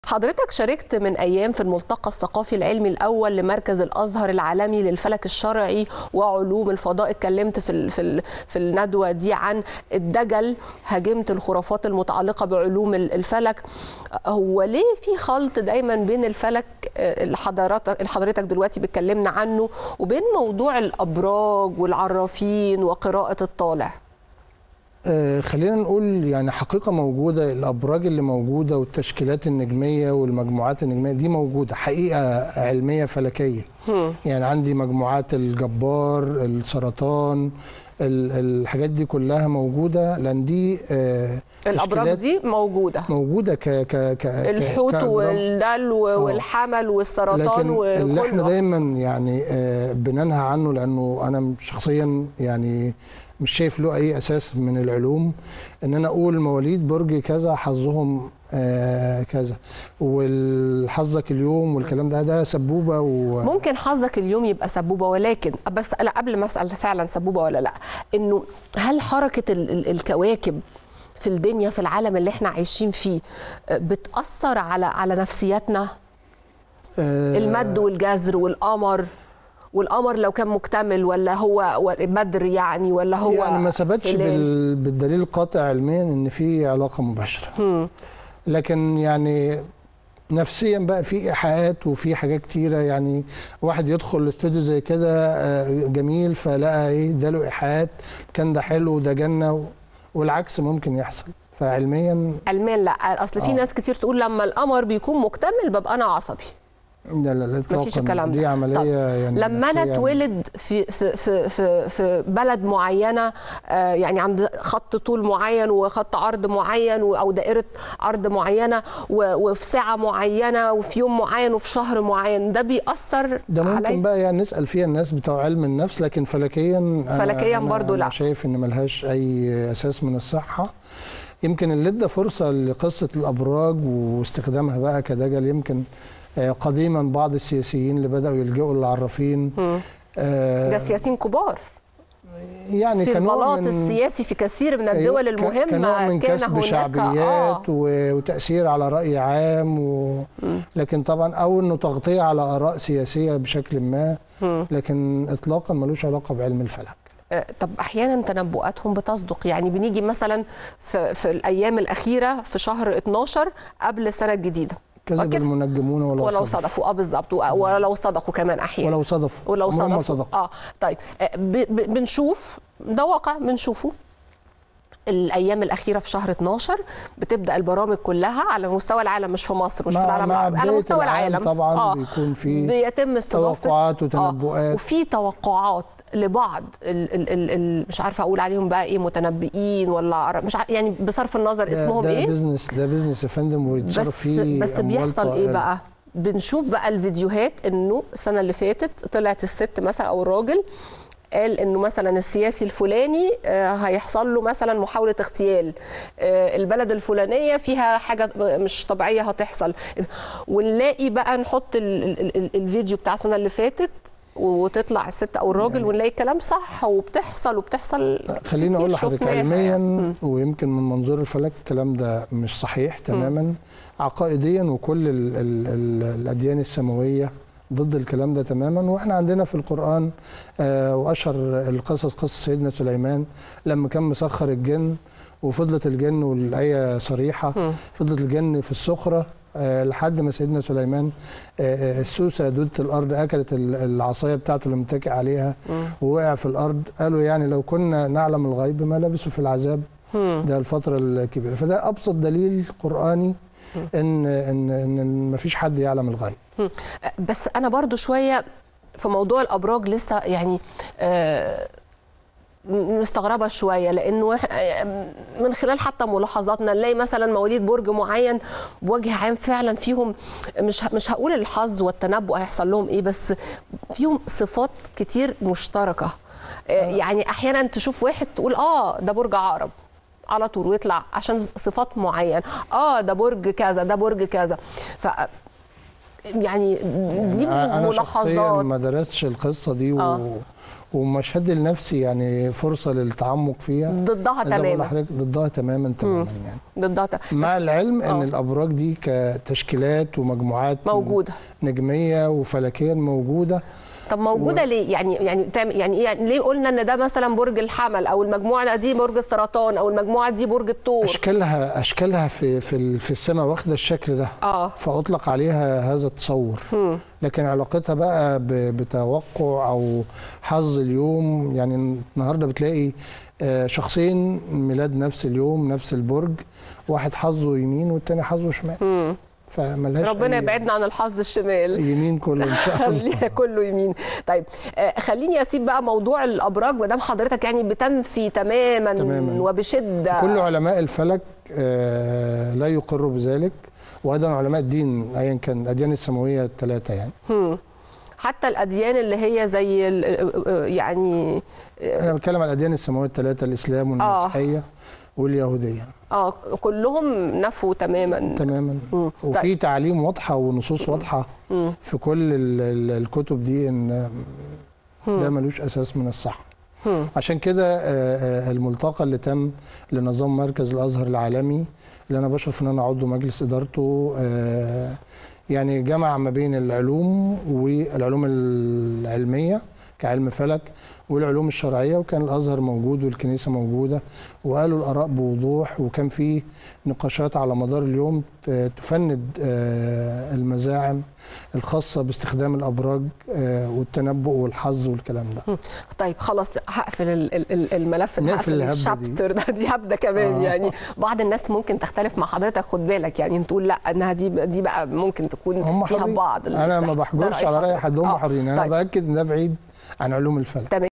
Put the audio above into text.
حضرتك شاركت من ايام في الملتقى الثقافي العلمي الاول لمركز الازهر العالمي للفلك الشرعي وعلوم الفضاء اتكلمت في ال في ال في الندوه دي عن الدجل هاجمت الخرافات المتعلقه بعلوم الفلك هو ليه في خلط دايما بين الفلك اللي حضرتك اللي حضرتك دلوقتي بتكلمنا عنه وبين موضوع الابراج والعرافين وقراءه الطالع آه خلينا نقول يعني حقيقه موجوده الابراج اللي موجوده والتشكيلات النجميه والمجموعات النجميه دي موجوده حقيقه علميه فلكيه هم. يعني عندي مجموعات الجبار السرطان الحاجات دي كلها موجوده لان دي آه الابراج دي موجوده موجوده ك ك ك الحوت والدلو والحمل والسرطان وكله اللي احنا دايما يعني آه بننهى عنه لانه انا شخصيا يعني مش شايف له اي اساس من العلوم ان انا اقول مواليد برج كذا حظهم آه كذا والحظك اليوم والكلام ده ده سبوبه و... ممكن حظك اليوم يبقى سبوبه ولكن بس لا قبل ما اسال فعلا سبوبه ولا لا انه هل حركه ال ال الكواكب في الدنيا في العالم اللي احنا عايشين فيه بتاثر على على نفسياتنا آه المد والجزر والقمر والقمر لو كان مكتمل ولا هو بدر يعني ولا هو يعني ما ثبتش بال... بالدليل القاطع علميا ان في علاقه مباشره هم. لكن يعني نفسيا بقى في ايحاءات وفي حاجات كتيره يعني واحد يدخل الاستوديو زي كده جميل فلقى ايه اداله ايحاءات كان ده حلو وده جنه والعكس ممكن يحصل فعلميا علميا لا اصل في آه. ناس كتير تقول لما القمر بيكون مكتمل ببقى انا عصبي لا لا لا مفيش الكلام دي ده عمليه طب يعني لما انا اتولد في في في في, في بلد معينه آه يعني عند خط طول معين وخط عرض معين او دائره عرض معينه وفي ساعه معينه وفي يوم معين وفي شهر معين ده بيأثر ده ممكن علي؟ بقى يعني نسال فيها الناس بتوع علم النفس لكن فلكيا فلكيا برضو لا أنا شايف ان ملهاش اي اساس من الصحه يمكن اللي ادى فرصه لقصه الابراج واستخدامها بقى كدجل يمكن قديما بعض السياسيين اللي بداوا يلجؤوا للعرافين آه ده سياسيين كبار يعني في البلاط السياسي في كثير من الدول المهمه كنوع من كان كسب هناك شعبيات آه. وتاثير على راي عام و... لكن طبعا او انه تغطيه على اراء سياسيه بشكل ما لكن اطلاقا ملوش علاقه بعلم الفلك طب احيانا تنبؤاتهم بتصدق يعني بنيجي مثلا في, في الايام الاخيره في شهر 12 قبل السنه الجديده كذب المنجمون ولو, ولو صدفوا اه بالظبط ولو صدقوا كمان احيانا ولو صدفوا ولو صدفوا صدقوا اه طيب ب ب بنشوف ده واقع بنشوفه الايام الاخيره في شهر 12 بتبدا البرامج كلها على مستوى العالم مش في مصر مش في العالم على مستوى العالم طبعا آه بيكون في بيتم استضافه توقعات وتنبؤات آه وفي توقعات لبعض ال ال ال ال مش عارفه اقول عليهم بقى ايه متنبئين ولا مش مش يعني بصرف النظر اسمهم ده ايه بزنس ده بزنس يا فندم ويتصرف بس فيه بس بيحصل ايه بقى بنشوف بقى الفيديوهات انه السنه اللي فاتت طلعت الست مثلا او الراجل قال انه مثلا السياسي الفلاني هيحصل له مثلا محاوله اغتيال البلد الفلانيه فيها حاجه مش طبيعيه هتحصل ونلاقي بقى نحط الفيديو بتاع السنه اللي فاتت وتطلع الست او الراجل يعني ونلاقي الكلام صح وبتحصل وبتحصل خليني اقول لحضرتك علميا ويمكن من منظور الفلك الكلام ده مش صحيح تماما م. عقائديا وكل ال ال ال الاديان السماويه ضد الكلام ده تماما واحنا عندنا في القران آه واشهر القصص قصه سيدنا سليمان لما كان مسخر الجن وفضلت الجن والايه صريحه م. فضلت الجن في السخره أه لحد ما سيدنا سليمان أه السوسه دودة الارض اكلت العصايه بتاعته اللي متكئ عليها ووقع في الارض قالوا يعني لو كنا نعلم الغيب ما لبسوا في العذاب ده الفتره الكبيره فده ابسط دليل قراني ان ان ان ما فيش حد يعلم الغيب بس انا برضو شويه في موضوع الابراج لسه يعني آه مستغربه شويه لانه من خلال حتى ملاحظاتنا نلاقي مثلا مواليد برج معين بوجه عام فعلا فيهم مش مش هقول الحظ والتنبؤ هيحصل لهم ايه بس فيهم صفات كتير مشتركه يعني احيانا تشوف واحد تقول اه ده برج عقرب على طول ويطلع عشان صفات معين اه ده برج كذا ده برج كذا ف يعني دي أنا ملاحظات ما درستش القصه دي و... آه. ومش هدي لنفسي يعني فرصه للتعمق فيها ضدها زي ما بقول تماما لحضرتك ضدها تماما تماما يعني ضدها تماما مع العلم ان آه. الابراج دي كتشكيلات ومجموعات موجوده نجميه وفلكيا موجوده طب موجوده ليه يعني يعني تعمل- يعني ايه يعني ليه قلنا ان ده مثلا برج الحمل او المجموعه دي برج السرطان او المجموعه دي برج الثور اشكالها اشكالها في في ال- في السماء واخده الشكل ده اه فاطلق عليها هذا التصور هم. لكن علاقتها بقى ب- بتوقع او حظ اليوم يعني النهارده بتلاقي آه، شخصين ميلاد نفس اليوم نفس البرج واحد حظه يمين والتاني حظه شمال هم. فملهاش ربنا أي- يبعدنا عن الحظ الشمال يمين كله ان شاء الله خليها كله يمين طيب آه، خليني اسيب بقى موضوع الابراج ما دام حضرتك يعني بتنفي تماما, تماماً. وبشده كل علماء الفلك آه، لا يقروا بذلك وايضا علماء الدين ايا كان الاديان السماويه الثلاثه يعني هم. حتى الاديان اللي هي زي ال- آه، يعني انا بتكلم على الاديان السماويه الثلاثه الاسلام والمسيحيه واليهوديه اه كلهم نفوا تماما تماما مم. وفي تعاليم واضحه ونصوص واضحه مم. في كل ال- ال- الكتب دي ان ده ملوش اساس من الصح هم. عشان كده آه، آه، الملتقى اللي تم لنظام مركز الازهر العالمي اللي انا بشرف ان انا عضو مجلس ادارته آه، يعني جمع ما بين العلوم والعلوم العلميه كعلم فلك والعلوم الشرعيه وكان الازهر موجود والكنيسه موجوده وقالوا الاراء بوضوح وكان في نقاشات على مدار اليوم ت- تفند آه، المزاعم الخاصه باستخدام الابراج آه، والتنبؤ والحظ والكلام ده طيب خلاص هقفل ال- ال- ال- الملف ده نقفل هقفل الهبدة دي. الشابتر ده دي هبده كمان آه. يعني بعض الناس ممكن تختلف مع حضرتك خد بالك يعني تقول لا انها دي دي بقى ممكن تكون هم فيها حرين. بعض انا السحر. ما ده بحجرش رأي على راي حضرتك. حد هم آه. حرين انا طيب. باكد ان ده بعيد عن علوم الفلك تمام